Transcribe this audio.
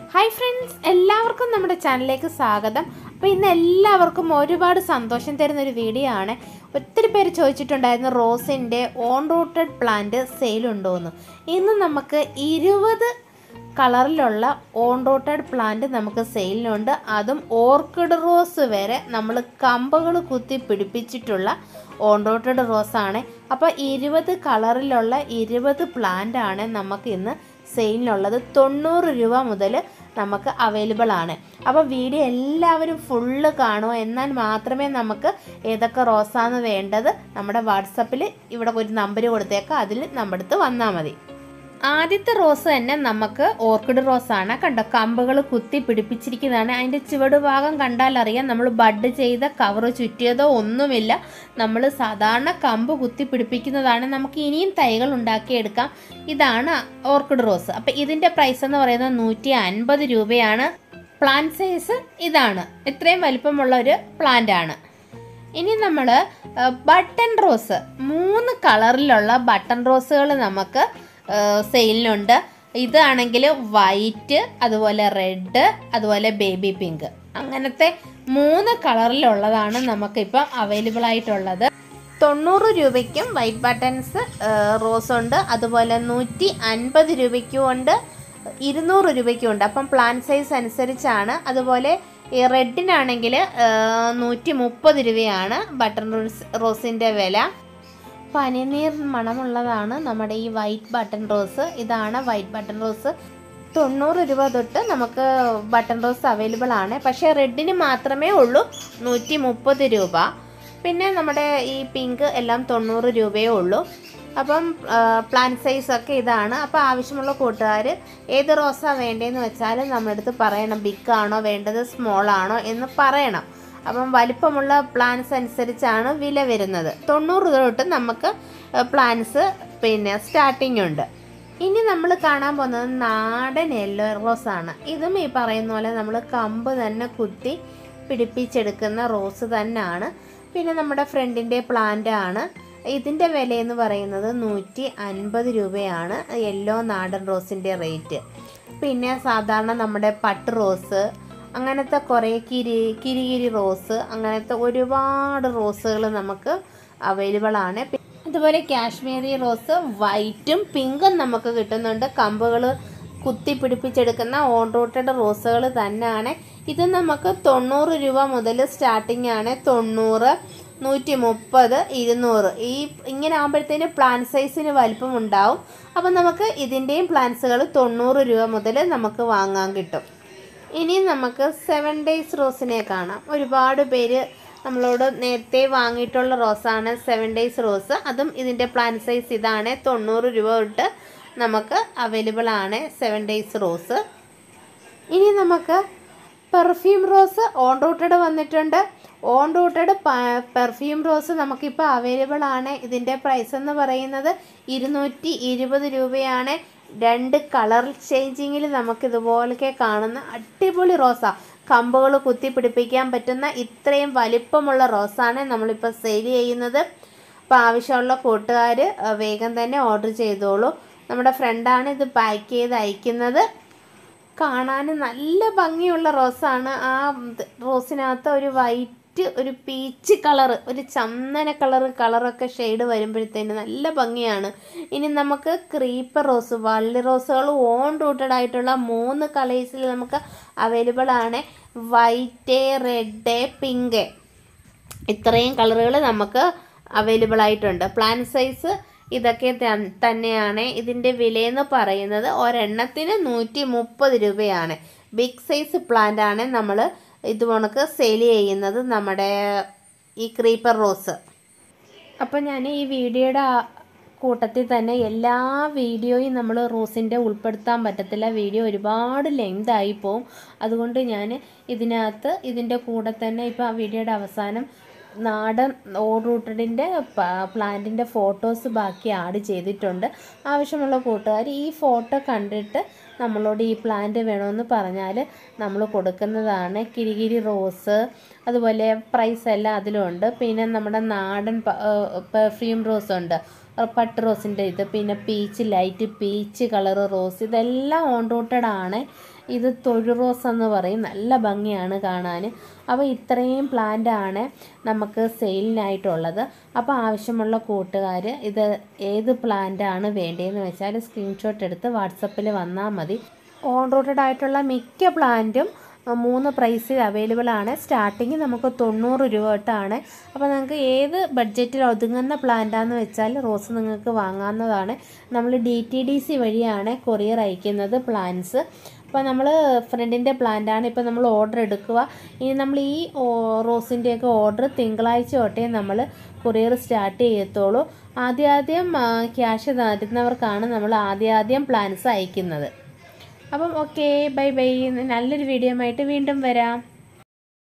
hi friends എല്ലാവർക്കും നമ്മുടെ ചാനലിലേക്ക് സ്വാഗതം അപ്പോൾ ഇന്ന് എല്ലാവർക്കും ഒരുപാട് സന്തോഷം തരുന്ന ഒരു വീഡിയോ ആണ് ഒത്തിരി പേര് ചോദിച്ചിട്ടുണ്ടായിരുന്നു റോസിൻ്റെ ഓൺ റൂട്ടഡ് പ്ലാന്റ് സെയിലുണ്ടോ എന്ന് ഇന്ന് നമുക്ക് ഇരുപത് കളറിലുള്ള ഓൺ റൂട്ടഡ് പ്ലാന്റ് നമുക്ക് സെയിലിനുണ്ട് അതും ഓർക്കിഡ് റോസ് വരെ നമ്മൾ കമ്പുകൾ കുത്തി പിടിപ്പിച്ചിട്ടുള്ള ഓൺ റൂട്ടഡ് റോസാണ് അപ്പോൾ ഇരുപത് കളറിലുള്ള ഇരുപത് പ്ലാന്റ് ആണ് നമുക്ക് ഇന്ന് സെയിലിനുള്ളത് തൊണ്ണൂറ് രൂപ മുതൽ നമുക്ക് അവൈലബിൾ ആണ് അപ്പോൾ വീഡിയോ എല്ലാവരും ഫുള്ള് കാണുക എന്നാൽ മാത്രമേ നമുക്ക് ഏതൊക്കെ റോസാന്ന് വേണ്ടത് നമ്മുടെ വാട്സപ്പിൽ ഇവിടെ ഒരു നമ്പർ കൊടുത്തേക്കാം അതിൽ നമ്മുടെ അടുത്ത് വന്നാൽ മതി ആദ്യത്തെ റോസ് തന്നെ നമുക്ക് ഓർക്കിഡ് റോസാണ് കണ്ടോ കമ്പുകൾ കുത്തി പിടിപ്പിച്ചിരിക്കുന്നതാണ് അതിൻ്റെ ചുവട് ഭാഗം കണ്ടാൽ അറിയാം നമ്മൾ ബഡ് ചെയ്ത കവർ ചുറ്റിയതോ ഒന്നുമില്ല നമ്മൾ സാധാരണ കമ്പ് കുത്തി പിടിപ്പിക്കുന്നതാണ് നമുക്ക് ഇനിയും തൈകൾ ഉണ്ടാക്കിയെടുക്കാം ഇതാണ് ഓർക്കിഡ് റോസ് അപ്പം ഇതിൻ്റെ പ്രൈസ് എന്ന് പറയുന്നത് നൂറ്റി അൻപത് രൂപയാണ് പ്ലാന്റ് സൈസ് ഇതാണ് ഇത്രയും വലിപ്പമുള്ള ഒരു പ്ലാന്റ് ആണ് ഇനി നമ്മൾ ബട്ടൺ റോസ് മൂന്ന് കളറിലുള്ള ബട്ടൺ റോസുകൾ നമുക്ക് സെയിലിനുണ്ട് ഇതാണെങ്കിൽ വൈറ്റ് അതുപോലെ റെഡ് അതുപോലെ ബേബി പിങ്ക് അങ്ങനത്തെ മൂന്ന് കളറിലുള്ളതാണ് നമുക്കിപ്പോൾ അവൈലബിൾ ആയിട്ടുള്ളത് തൊണ്ണൂറ് രൂപയ്ക്കും വൈറ്റ് ബട്ടൺസ് റോസ് ഉണ്ട് അതുപോലെ നൂറ്റി അൻപത് രൂപയ്ക്കും ഉണ്ട് ഇരുന്നൂറ് രൂപയ്ക്കും ഉണ്ട് അപ്പം പ്ലാൻ സൈസ് അനുസരിച്ചാണ് അതുപോലെ ഈ റെഡിനാണെങ്കിൽ നൂറ്റി മുപ്പത് രൂപയാണ് ബട്ടൺ റോസ് റോസിൻ്റെ വില പനിനീർ മണമുള്ളതാണ് നമ്മുടെ ഈ വൈറ്റ് ബട്ടൺ റോസ് ഇതാണ് വൈറ്റ് ബട്ടൺ റോസ് തൊണ്ണൂറ് രൂപ തൊട്ട് നമുക്ക് ബട്ടൺ റോസ് അവൈലബിൾ ആണ് പക്ഷേ റെഡിന് മാത്രമേ ഉള്ളൂ നൂറ്റി മുപ്പത് രൂപ പിന്നെ നമ്മുടെ ഈ പിങ്ക് എല്ലാം തൊണ്ണൂറ് രൂപയേ ഉള്ളൂ അപ്പം പ്ലാൻ സൈസ് ഒക്കെ ഇതാണ് അപ്പോൾ ആവശ്യമുള്ള കൂട്ടുകാർ ഏത് റോസാണ് വേണ്ടതെന്ന് വെച്ചാൽ നമ്മുടെ അടുത്ത് പറയണം ബിഗ് ആണോ വേണ്ടത് സ്മോൾ ആണോ എന്ന് പറയണം അപ്പം വലിപ്പമുള്ള പ്ലാൻസ് അനുസരിച്ചാണ് വില വരുന്നത് തൊണ്ണൂറ് തൊട്ട് നമുക്ക് പ്ലാൻസ് പിന്നെ സ്റ്റാർട്ടിംഗ് ഉണ്ട് ഇനി നമ്മൾ കാണാൻ പോകുന്നത് നാടൻ യെല്ലോ റോസ് ആണ് ഇതും ഈ പറയുന്ന പോലെ നമ്മൾ കമ്പ് തന്നെ കുത്തി പിടിപ്പിച്ചെടുക്കുന്ന റോസ് തന്നെയാണ് പിന്നെ നമ്മുടെ ഫ്രണ്ടിൻ്റെ പ്ലാന്റ് ആണ് ഇതിൻ്റെ വിലയെന്ന് പറയുന്നത് നൂറ്റി അൻപത് രൂപയാണ് യെല്ലോ നാടൻ റോസിൻ്റെ റേറ്റ് പിന്നെ സാധാരണ നമ്മുടെ പട്ട് റോസ് അങ്ങനത്തെ കുറേ കിരി കിരികിരി റോസ് അങ്ങനത്തെ ഒരുപാട് റോസുകൾ നമുക്ക് അവൈലബിൾ ആണ് അതുപോലെ കാശ്മീരി റോസ് വൈറ്റും പിങ്കും നമുക്ക് കിട്ടുന്നുണ്ട് കമ്പുകൾ കുത്തി പിടിപ്പിച്ചെടുക്കുന്ന ഓൺ റൂട്ടഡ് റോസുകൾ തന്നെയാണ് ഇത് നമുക്ക് തൊണ്ണൂറ് രൂപ മുതൽ സ്റ്റാർട്ടിംഗ് ആണ് തൊണ്ണൂറ് നൂറ്റി മുപ്പത് ഇരുന്നൂറ് ഈ ഇങ്ങനെ ആകുമ്പോഴത്തേന് പ്ലാൻ സൈസിന് വലിപ്പം ഉണ്ടാവും അപ്പം നമുക്ക് ഇതിൻ്റെയും പ്ലാൻസുകൾ തൊണ്ണൂറ് രൂപ മുതൽ നമുക്ക് വാങ്ങാൻ കിട്ടും ഇനി നമുക്ക് സെവൻ ഡേയ്സ് റോസിനെ കാണാം ഒരുപാട് പേര് നമ്മളോട് നേരത്തെ വാങ്ങിയിട്ടുള്ള റോസാണ് സെവൻ ഡേയ്സ് റോസ് അതും ഇതിൻ്റെ പ്ലാൻ സൈസ് ഇതാണ് തൊണ്ണൂറ് രൂപ തൊട്ട് നമുക്ക് അവൈലബിൾ ആണ് സെവൻ ഡേയ്സ് റോസ് ഇനി നമുക്ക് പെർഫ്യൂം റോസ് ഓൺ റൂട്ടഡ് വന്നിട്ടുണ്ട് ഓൺ റൂട്ടഡ് പെർഫ്യൂം റോസ് നമുക്കിപ്പോൾ അവൈലബിൾ ആണ് ഇതിൻ്റെ പ്രൈസ് എന്ന് പറയുന്നത് ഇരുന്നൂറ്റി ഇരുപത് രൂപയാണ് രണ്ട് കളർ ചേഞ്ചിങ്ങിൽ നമുക്കിതുപോലൊക്കെ കാണുന്ന അടിപൊളി റോസാണ് കമ്പുകൾ കുത്തി പിടിപ്പിക്കാൻ പറ്റുന്ന ഇത്രയും വലിപ്പമുള്ള റോസാണ് നമ്മളിപ്പോൾ സെയിൽ ചെയ്യുന്നത് അപ്പോൾ ആവശ്യമുള്ള കൂട്ടുകാർ വേഗം തന്നെ ഓർഡർ ചെയ്തോളൂ നമ്മുടെ ഫ്രണ്ടാണ് ഇത് പാക്ക് ചെയ്ത് അയക്കുന്നത് കാണാൻ നല്ല ഭംഗിയുള്ള റോസാണ് ആ റോസിനകത്ത് ഒരു വൈറ്റ് ഒരു പീച്ച് കളറ് ഒരു ചന്ദന കളറ് കളറൊക്കെ ഷെയ്ഡ് വരുമ്പോഴത്തേന് നല്ല ഭംഗിയാണ് ഇനി നമുക്ക് ക്രീപ്പർ റോസ് വള്ളി റോസുകൾ ഓൺ റൂട്ടഡ് ആയിട്ടുള്ള മൂന്ന് കളേഴ്സിൽ നമുക്ക് അവൈലബിൾ ആണ് വൈറ്റ് റെഡ് പിങ്ക് ഇത്രയും കളറുകൾ നമുക്ക് അവൈലബിൾ ആയിട്ടുണ്ട് പ്ലാൻ സൈസ് ഇതൊക്കെ തന്നെയാണ് ഇതിൻ്റെ വിലയെന്ന് പറയുന്നത് ഒരെണ്ണത്തിന് നൂറ്റി മുപ്പത് രൂപയാണ് ബിഗ് സൈസ് പ്ലാന്റ് ആണ് നമ്മൾ ഇത് കണക്ക് സെയിൽ ചെയ്യുന്നത് നമ്മുടെ ഈ ക്രീപ്പർ റോസ് അപ്പോൾ ഞാൻ ഈ വീഡിയോയുടെ കൂട്ടത്തിൽ തന്നെ എല്ലാ വീഡിയോയും നമ്മൾ റോസിൻ്റെ ഉൾപ്പെടുത്താൻ പറ്റത്തില്ല വീഡിയോ ഒരുപാട് ലെങ്ത് ആയി പോവും അതുകൊണ്ട് ഞാൻ ഇതിനകത്ത് ഇതിൻ്റെ കൂടെ തന്നെ ഇപ്പോൾ ആ വീഡിയോയുടെ അവസാനം നാടൻ ഓൾ റൂട്ടഡിൻ്റെ പ്ലാന്റിൻ്റെ ഫോട്ടോസ് ബാക്കി ആഡ് ചെയ്തിട്ടുണ്ട് ആവശ്യമുള്ള കൂട്ടുകാർ ഈ ഫോട്ടോ കണ്ടിട്ട് നമ്മളോട് ഈ പ്ലാന്റ് വേണമെന്ന് പറഞ്ഞാൽ നമ്മൾ കൊടുക്കുന്നതാണ് കിരികിരി റോസ് അതുപോലെ പ്രൈസ് എല്ലാം അതിലുണ്ട് പിന്നെ നമ്മുടെ നാടൻ പെർഫ്യൂം റോസ് ഉണ്ട് പട്ട് റോസിൻ്റെ ഇത് പിന്നെ peach light peach colour rose ഇതെല്ലാം ഓൺ റൂട്ടഡ് ആണ് ഇത് തൊഴു റോസ് എന്ന് പറയും നല്ല ഭംഗിയാണ് കാണാൻ അപ്പോൾ ഇത്രയും പ്ലാന്റ് ആണ് നമുക്ക് സെയിലിനായിട്ടുള്ളത് അപ്പോൾ ആവശ്യമുള്ള കൂട്ടുകാർ ഇത് ഏത് പ്ലാന്റ് ആണ് വേണ്ടതെന്ന് വെച്ചാൽ സ്ക്രീൻഷോട്ട് എടുത്ത് വാട്സപ്പിൽ വന്നാൽ മതി ഓൺ റൂട്ടഡ് ആയിട്ടുള്ള മിക്ക പ്ലാന്റും മൂന്ന് പ്രൈസിൽ അവൈലബിൾ ആണ് സ്റ്റാർട്ടിങ് നമുക്ക് തൊണ്ണൂറ് രൂപ തൊട്ടാണ് അപ്പോൾ നിങ്ങൾക്ക് ഏത് ബഡ്ജറ്റിൽ ഒതുങ്ങുന്ന പ്ലാന്റാന്ന് വെച്ചാൽ റോസ് നിങ്ങൾക്ക് വാങ്ങാവുന്നതാണ് നമ്മൾ ഡി ടി ഡി സി വഴിയാണ് കൊറിയർ അയക്കുന്നത് പ്ലാന്റ്സ് അപ്പോൾ നമ്മൾ ഫ്രണ്ടിൻ്റെ പ്ലാന്റാണ് ഇപ്പോൾ നമ്മൾ ഓർഡർ എടുക്കുക ഇനി നമ്മൾ ഈ റോസിൻ്റെയൊക്കെ ഓർഡർ തിങ്കളാഴ്ച തൊട്ടേ നമ്മൾ കൊറിയർ സ്റ്റാർട്ട് ചെയ്യത്തുള്ളൂ ആദ്യം ആദ്യം ക്യാഷ് തരുന്നവർക്കാണ് നമ്മൾ ആദ്യം ആദ്യം പ്ലാൻസ് അയക്കുന്നത് അപ്പം ഓക്കെ ബൈ ബൈ നല്ലൊരു വീഡിയോ ആയിട്ട് വീണ്ടും വരാം